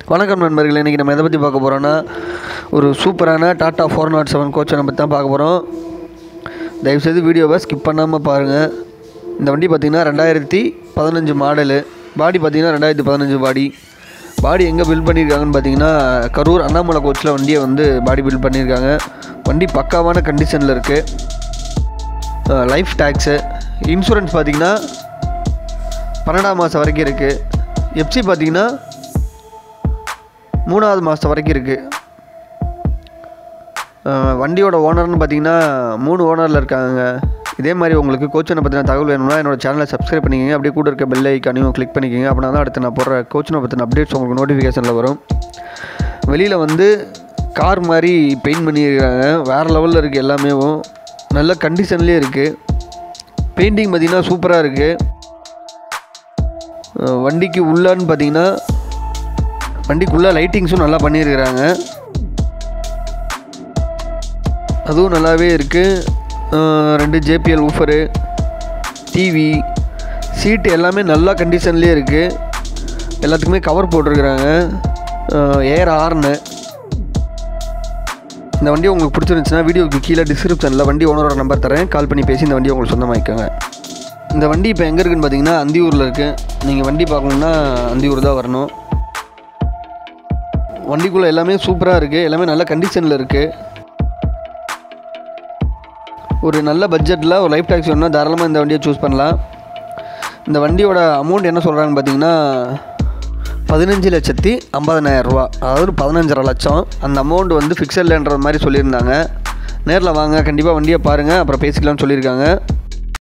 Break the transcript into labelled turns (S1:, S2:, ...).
S1: வணக்கம் நண்பர்களே இன்றைக்கி நம்ம எதை பற்றி பார்க்க போகிறோன்னா ஒரு சூப்பரான டாட்டா ஃபோர் நாட் செவன் கோச்சை நம்ம தான் பார்க்க போகிறோம் தயவுசெய்து வீடியோவை ஸ்கிப் பண்ணாமல் பாருங்கள் இந்த வண்டி பார்த்திங்கன்னா ரெண்டாயிரத்தி பதினஞ்சு மாடலு பாடி பார்த்திங்கன்னா ரெண்டாயிரத்தி பதினஞ்சு பாடி பாடி எங்கே பில்ட் பண்ணியிருக்காங்கன்னு பார்த்தீங்கன்னா கரூர் அண்ணாமலை கோச்சில் வண்டியை வந்து பாடி பில்ட் பண்ணியிருக்காங்க வண்டி பக்காவான கண்டிஷனில் இருக்குது லைஃப் டேக்ஸு இன்சூரன்ஸ் பார்த்திங்கன்னா பன்னெண்டாம் மாதம் வரைக்கும் இருக்குது எஃப்சி பார்த்திங்கன்னா மூணாவது மாதம் வரைக்கும் இருக்குது வண்டியோட ஓனர்னு பார்த்தீங்கன்னா மூணு ஓனரில் இருக்காங்க இதே மாதிரி உங்களுக்கு கோச்சனை பற்றின தகவல் வேணும்னா என்னோட சேனலை சப்ஸ்கிரைப் பண்ணிக்கோங்க அப்படியே கூட இருக்க பெல் ஐக்கானையும் கிளிக் பண்ணிக்கோங்க அப்படின்னா தான் அடுத்து நான் போடுற கோச்சனை பற்றின அப்டேட்ஸ் உங்களுக்கு நோட்டிஃபிகேஷனில் வரும் வெளியில் வந்து கார் மாதிரி பெயிண்ட் பண்ணியிருக்காங்க வேறு லெவலில் இருக்குது எல்லாமே நல்ல கண்டிஷன்லேயே இருக்குது பெயிண்டிங் பார்த்திங்கன்னா சூப்பராக இருக்குது வண்டிக்கு உள்ளான்னு பார்த்தீங்கன்னா வண்டிக்குள்ளே லைட்டிங்ஸும் நல்லா பண்ணியிருக்கிறாங்க அதுவும் நல்லாவே இருக்குது ரெண்டு ஜேபிஎல் ஊஃபரு டிவி சீட்டு எல்லாமே நல்லா கண்டிஷன்லேயே இருக்குது எல்லாத்துக்குமே கவர் போட்டிருக்கிறாங்க ஏர் ஆர்னு இந்த வண்டி உங்களுக்கு பிடிச்சிருந்துச்சுன்னா வீடியோக்கு கீழே டிஸ்கிரிப்ஷனில் வண்டி ஓனரோட நம்பர் தரேன் கால் பண்ணி பேசி இந்த வண்டியை உங்களுக்கு சொந்தமாக்கிக்கோங்க இந்த வண்டி இப்போ எங்கே இருக்குன்னு பார்த்தீங்கன்னா அந்தியூரில் இருக்குது நீங்கள் வண்டி பார்க்கணுன்னா அந்தியூர் தான் வரணும் வண்டிக்குள்ளே எல்லாமே சூப்பராக இருக்குது எல்லாமே நல்ல கண்டிஷனில் இருக்குது ஒரு நல்ல பட்ஜெட்டில் ஒரு லைஃப் டாக்ஸி வேணும்னா தாராளமாக இந்த வண்டியை சூஸ் பண்ணலாம் இந்த வண்டியோட அமௌண்ட் என்ன சொல்கிறாங்கன்னு பார்த்தீங்கன்னா பதினஞ்சு லட்சத்தி ஐம்பதனாயிரரூவா அதாவது பதினஞ்சரை லட்சம் அந்த அமௌண்ட் வந்து ஃபிக்ஸட்லன்ற மாதிரி சொல்லியிருந்தாங்க நேரில் வாங்க கண்டிப்பாக வண்டியை பாருங்கள் அப்புறம் பேசிக்கலாம்னு சொல்லியிருக்காங்க